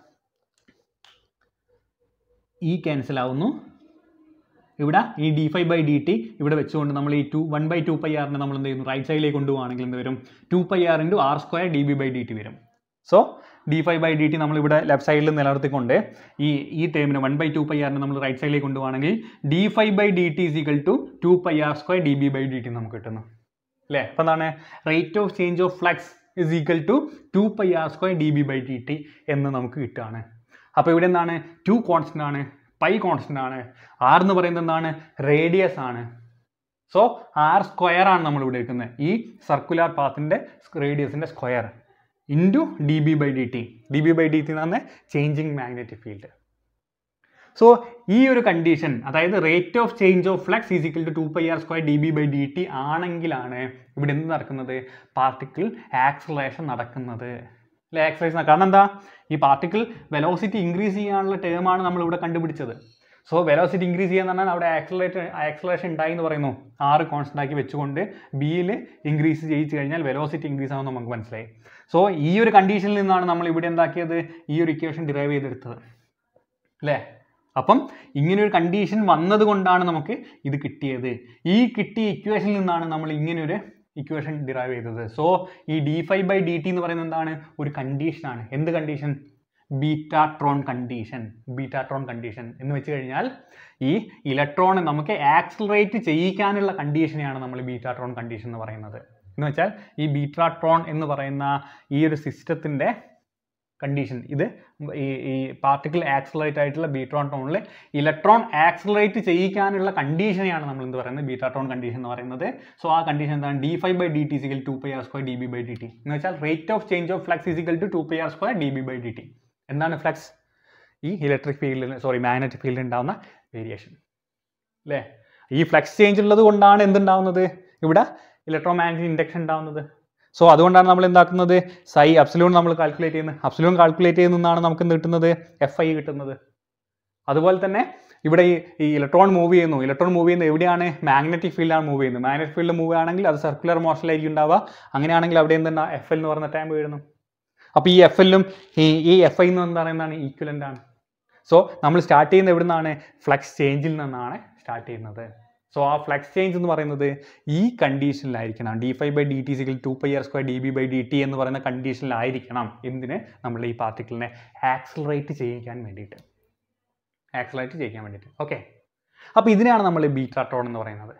ഇ ക്യാൻസൽ ആവുന്നു ഇവിടെ ഈ D phi by D t ഇവിടെ വെച്ചുകൊണ്ട് നമ്മൾ ഈ to one by two pi ആറിനെ നമ്മൾ എന്ത് ചെയ്യുന്നു റൈറ്റ് സൈഡിലേക്ക് കൊണ്ടുപോകുകയാണെങ്കിൽ എന്ത് വരും two pi r into r square d b by D t വരും so d phi by D t നമ്മളിവിടെ ലെഫ്റ്റ് സൈഡിൽ നിലനിർത്തിക്കൊണ്ട് ഈ ഈ ടേമിന് വൺ ബൈ ടു പൈ ആറിനെ നമ്മൾ റൈറ്റ് സൈഡിലേക്ക് കൊണ്ടുപോകുകയാണെങ്കിൽ d phi by D t equal to two pi r square d b by D t നമുക്ക് കിട്ടുന്നു അല്ലേ അപ്പോൾ എന്താണ് rate of change of flux is equal to two pi r square d b by D T എന്ന് നമുക്ക് കിട്ടുകയാണ് അപ്പോൾ ഇവിടെ എന്താണ് ടു കോൺസ്റ്റൻ്റ് ആണ് പൈ കോൺസ്റ്റൻ്റ് ആണ് ആർ എന്ന് പറയുന്നത് എന്താണ് റേഡിയസ് ആണ് സോ ആർ സ്ക്വയർ ആണ് നമ്മൾ ഇവിടെ എടുക്കുന്നത് ഈ സർക്കുലർ പാത്തിൻ്റെ റേഡിയസിൻ്റെ square into d b by D t d b by D T എന്ന് പറഞ്ഞാൽ ചേഞ്ചിങ് മാഗ്നറ്റിക് ഫീൽഡ് സോ ഈ ഒരു കണ്ടീഷൻ അതായത് rate of change of flux is equal to two pi r square d b by D t ആണെങ്കിലാണ് ഇവിടെ എന്ത് നടക്കുന്നത് പാർട്ടിക്കിൾ ആക്സലേഷൻ നടക്കുന്നത് അല്ലെ ആക്സലേഷൻ കാരണം എന്താ ഈ പാർട്ടിക്കിൾ വെലോസിറ്റി ഇൻക്രീസ് ചെയ്യാനുള്ള ടേമാണ് നമ്മൾ ഇവിടെ കണ്ടുപിടിച്ചത് സോ വെലോസിറ്റി ഇൻക്രീസ് ചെയ്യാന്ന് പറഞ്ഞാൽ അവിടെ ആക്സലേറ്റ് ആക്സലേഷൻ ഉണ്ടായി എന്ന് പറയുന്നു ആറ് കോൺസ്റ്റൻ്റ് ആക്കി വെച്ചുകൊണ്ട് ബിയിൽ ഇൻക്രീസ് ചെയ്യിച്ചു കഴിഞ്ഞാൽ വെലോസിറ്റി ഇൻക്രീസ് ആവുമെന്ന് നമുക്ക് മനസ്സിലായി സോ ഈ ഒരു കണ്ടീഷനിൽ നിന്നാണ് നമ്മൾ ഇവിടെ എന്താക്കിയത് ഈ ഒരു ഇക്വേഷൻ ഡിറൈവ് ചെയ്തെടുത്തത് അല്ലേ അപ്പം ഇങ്ങനെ ഒരു കണ്ടീഷൻ വന്നത് കൊണ്ടാണ് നമുക്ക് ഇത് കിട്ടിയത് ഈ കിട്ടിയ ഇക്വേഷനിൽ നിന്നാണ് നമ്മൾ ഇങ്ങനെ ഒരു ഇക്വേഷൻ ഡിറൈവ് ചെയ്തത് സോ ഈ D phi by D T എന്ന് പറയുന്നത് എന്താണ് ഒരു കണ്ടീഷനാണ് എന്ത് condition betatron condition betatron condition എന്ന് വെച്ച് കഴിഞ്ഞാൽ ഈ ഇലക്ട്രോൺ നമുക്ക് ആക്സിലറേറ്റ് ചെയ്യിക്കാനുള്ള കണ്ടീഷനെയാണ് നമ്മൾ ബീറ്റാട്രോൺ കണ്ടീഷൻ എന്ന് പറയുന്നത് എന്ന് വെച്ചാൽ ഈ ബീറ്റാട്രോൺ എന്ന് പറയുന്ന ഈ ഒരു സിസ്റ്റത്തിൻ്റെ കണ്ടീഷൻ ഇത് ഈ ഈ പാർട്ടിക്കിൾ ആക്സിലറേറ്റ് ആയിട്ടുള്ള ബീട്രോൺ ടോണിൽ ഇലക്ട്രോൺ ആക്സിലറേറ്റ് ചെയ്യിക്കാനുള്ള കണ്ടീഷനെയാണ് നമ്മൾ എന്ത് പറയുന്നത് ബീറ്റാട്രോൺ കണ്ടീഷൻ എന്ന് പറയുന്നത് സോ ആ കണ്ടീഷൻ എന്താണ് d phi by D t equal two pi r square d b by D T എന്ന് വെച്ചാൽ rate of change of flux is equal to two pi r square d b by D t എന്താണ് ഫ്ലക്സ് ഈ ഇലക്ട്രിക് ഫീൽഡിൽ സോറി മാഗ്നറ്റിക് ഫീൽഡിൽ ഉണ്ടാകുന്ന വേരിയേഷൻ അല്ലേ ഈ ഫ്ലക്സ് ചേഞ്ച് ഉള്ളത് കൊണ്ടാണ് എന്തുണ്ടാവുന്നത് ഇവിടെ ഇലക്ട്രോ മാഗ്നറ്റിക് ഇൻഡക്ഷൻ ഉണ്ടാവുന്നത് സോ അതുകൊണ്ടാണ് നമ്മൾ എന്താക്കുന്നത് സൈ അബ്സലൂൺ നമ്മൾ കാൽക്കുലേറ്റ് ചെയ്യുന്നത് അബ്സലൂൺ കാൽക്കുലേറ്റ് ചെയ്യുന്നതാണ് നമുക്ക് എന്ത് കിട്ടുന്നത് എഫ് ഐ കിട്ടുന്നത് അതുപോലെ തന്നെ ഇവിടെ ഈ ഈ ഇലക്ട്രോൺ മൂവ് ചെയ്യുന്നു ഇലക്ട്രോൺ മൂവ് ചെയ്യുന്നത് എവിടെയാണ് മാഗ്നറ്റിക് ഫീൽഡാണ് മൂവ് ചെയ്യുന്നത് മാഗ്നറ്റിക് ഫീൽഡ് മൂവ് ആണെങ്കിൽ അത് സർക്കുലർ മോഷനിലായിരിക്കും ഉണ്ടാവുക അങ്ങനെയാണെങ്കിൽ അവിടെ എന്തുണ്ടാ എഫ് എൽ എന്ന് പറയുന്ന ടൈം വീഴുന്നു അപ്പോൾ ഈ എഫ് എല്ലും ഈ ഈ എഫ് ഐ എന്ന് പറയുന്നതാണ് ഈക്വലൻ്റ് ആണ് സോ നമ്മൾ സ്റ്റാർട്ട് ചെയ്യുന്നത് എവിടെ നിന്നാണ് ഫ്ലക്സ് ചേഞ്ചിൽ നിന്നാണ് സ്റ്റാർട്ട് ചെയ്യുന്നത് സോ ആ ഫ്ലക്സ് ചേഞ്ച് എന്ന് പറയുന്നത് ഈ കണ്ടീഷനിലായിരിക്കണം d phi by D t equal two pi r square d b by D T എന്ന് പറയുന്ന കണ്ടീഷനിലായിരിക്കണം എന്തിന് നമ്മൾ ഈ പാർട്ടിക്കിളിനെ ആക്സലറേറ്റ് ചെയ്യിക്കാൻ വേണ്ടിയിട്ട് ആക്സലറേറ്റ് ചെയ്യിക്കാൻ വേണ്ടിയിട്ട് ഓക്കെ അപ്പോൾ ഇതിനെയാണ് നമ്മൾ ബീറ്റാട്രോൺ എന്ന് പറയുന്നത്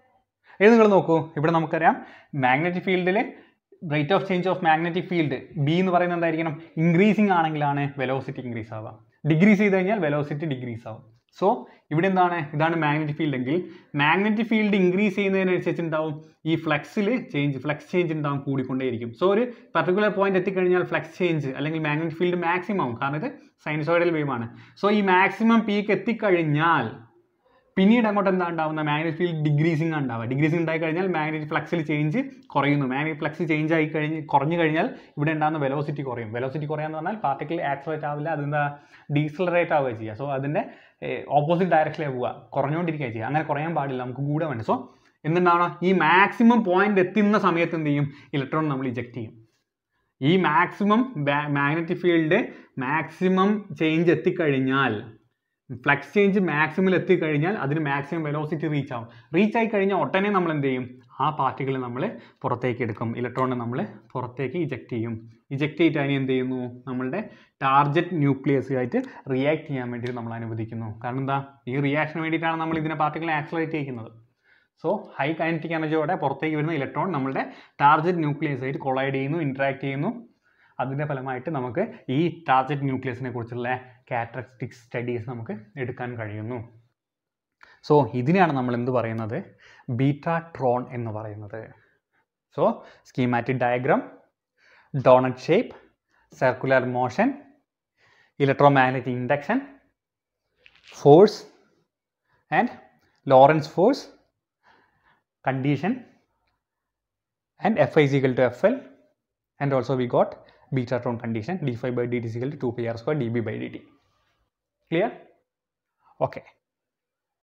ഇത് നിങ്ങൾ നോക്കൂ ഇവിടെ നമുക്കറിയാം മാഗ്നറ്റിക് ഫീൽഡിൽ rate of change of magnetic field b എന്ന് പറയുന്നത് എന്തായിരിക്കണം ഇൻക്രീസിങ് ആണെങ്കിലാണ് വെലോസിറ്റി ഇൻക്രീസ് ആവുക ഡിഗ്രീസ് ചെയ്ത് കഴിഞ്ഞാൽ വെലോസിറ്റി ഡിഗ്രീസ് ആവും സോ ഇവിടെ എന്താണ് ഇതാണ് മാഗ്നറ്റിക് ഫീൽഡ് എങ്കിൽ മാഗ്നറ്റിക് ഫീൽഡ് ഇൻക്രീസ് ചെയ്യുന്നതിനനുസരിച്ച് ഉണ്ടാവും ഈ ഫ്ലക്സിൽ ചേഞ്ച് ഫ്ലക്സ് ചേഞ്ച് ഉണ്ടാവും കൂടിക്കൊണ്ടേയിരിക്കും സോ ഒരു പർട്ടിക്കുലർ പോയിന്റ് എത്തിക്കഴിഞ്ഞാൽ ഫ്ലക്സ് ചേഞ്ച് അല്ലെങ്കിൽ മാഗ്നറ്റിക് ഫീൽഡ് മാക്സിമം ആവും കാരണം ഇത് സൈനസോയിഡൽ വേവ് ആണ് സോ ഈ മാക്സിമം പീക്ക് എത്തിക്കഴിഞ്ഞാൽ പിന്നീട് അങ്ങോട്ട് എന്താ ഉണ്ടാവുന്ന മാഗ്നറ്റിക് ഫീൽഡ് ഡിഗ്രീസിങ് ഉണ്ടാവുക ഡിഗ്രീസിങ് ഉണ്ടായി കഴിഞ്ഞാൽ മാഗ്നറ്റിക് ഫ്ലക്സിൽ ചേഞ്ച് കുറയുന്നു മാഗ്നറ്റിക് ഫ്ലക്സ് ചേഞ്ച് ആയി കഴിഞ്ഞ് കുറഞ്ഞു കഴിഞ്ഞാൽ ഇവിടെ ഉണ്ടാകുന്ന വെലോസിറ്റി കുറയും വെലോസിറ്റി കുറയാന്ന് പറഞ്ഞാൽ പാർട്ടിക്കിൾ ആക്സലേറ്റ് ആവില്ല അതെന്താ ഡീസലറേറ്റ് ആവുക ചെയ്യുക സോ അതിൻ്റെ ഓപ്പോസിറ്റ് ഡയറക്ഷനിലേക്ക് പോവുക കുറഞ്ഞുകൊണ്ടിരിക്കുക ചെയ്യുക അങ്ങനെ കുറയാൻ പാടില്ല നമുക്ക് കൂടെ വേണ്ട സോ എന്തുണ്ടാവണം ഈ മാക്സിമം പോയിന്റ് എത്തുന്ന സമയത്ത് എന്ത് ചെയ്യും ഇലക്ട്രോൺ നമ്മൾ ഇജക്റ്റ് ചെയ്യും ഈ maximum magnetic field maximum change എത്തിക്കഴിഞ്ഞാൽ ഫ്ലക്സ് ചേഞ്ച് മാക്സിമം എത്തിക്കഴിഞ്ഞാൽ അതിന് മാക്സിമം വെലോസിറ്റി റീച്ച് ആവും റീച്ച് ആയി കഴിഞ്ഞാൽ ഒട്ടനെ നമ്മൾ എന്ത് ചെയ്യും ആ പാർട്ടികൾ നമ്മൾ പുറത്തേക്ക് എടുക്കും ഇലക്ട്രോണിനെ നമ്മൾ പുറത്തേക്ക് ഇജക്റ്റ് ചെയ്യും ഇജക്റ്റ് ചെയ്തിട്ട് അതിനെ എന്ത് ചെയ്യുന്നു നമ്മളുടെ ടാർജറ്റ് ന്യൂക്ലിയസ് ആയിട്ട് റിയാക്ട് ചെയ്യാൻ വേണ്ടിയിട്ട് നമ്മൾ അനുവദിക്കുന്നു കാരണം എന്താ ഈ റിയാക്ഷന് വേണ്ടിയിട്ടാണ് നമ്മൾ ഇതിനെ പാർട്ടികളെ ആക്സലറേറ്റ് ചെയ്യുന്നത് സോ ഹൈ കൈനറ്റിക് എനർജിയോടെ പുറത്തേക്ക് വരുന്ന ഇലക്ട്രോൺ നമ്മളുടെ ടാർജറ്റ് ന്യൂക്ലിയസ് ആയിട്ട് കൊളൈഡ് ചെയ്യുന്നു ഇൻട്രാക്ട് ചെയ്യുന്നു അതിൻ്റെ ഫലമായിട്ട് നമുക്ക് ഈ ടാർജറ്റ് ന്യൂക്ലിയസിനെ കുറിച്ചുള്ള കാറ്ററിസ്റ്റിക് സ്റ്റഡീസ് നമുക്ക് എടുക്കാൻ കഴിയുന്നു സോ ഇതിനെയാണ് നമ്മൾ എന്ത് പറയുന്നത് ബീറ്റാട്രോൺ എന്ന് പറയുന്നത് so schematic diagram donut shape circular motion electromagnetic induction force and Lorentz force condition and Fi is equal to Fl and also we got betatron condition d5 by dt is equal to 2 pi r square dB by dt. Clear? Okay.